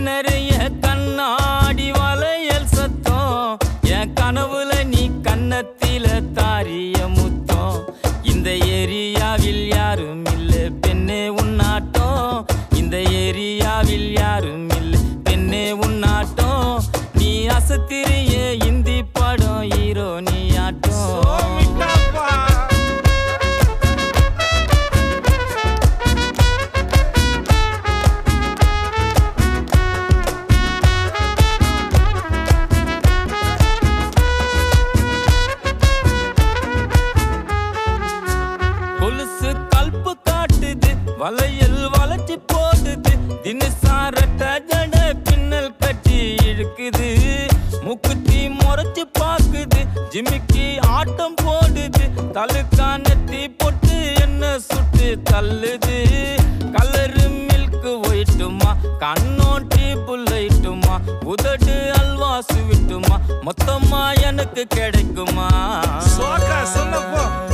நிறைய கண்ணாடி வளையல் சத்தம் என் கனவுல நீ கன்னத்தில தாரிய முத்தம் இந்த ஏரியாவில் யாரும் இல்ல பெண்ணே உன்னாட்டம் இந்த ஏரியாவில் யாரும் இல்ல பெண்ணே உன்னாட்டம் நீ அசத்திரிய இந்தி படம் ஹீரோ நீ ஆட்டம் சோமிட்டாப்பா கொலுசு கல்பு காட்டுது வளையல் வளைச்சு போடுது தினசாரட்ட ஜட பின்னல் கட்டி இழுக்குது முக்குத்தி முறைச்சு பாக்குது ஜிமிக்கி ஆட்டம் போடுது தலுக்கானத்தி போட்டு என்ன சுட்டு தள்ளுது கலரு மில்க் ஒயிட்டுமா கண்ணோட்டி புல்லைட்டுமா உதடு அல்வா சுவிட்டுமா மொத்தமா எனக்கு கிடைக்குமா சோக்கா சொன்னப்போ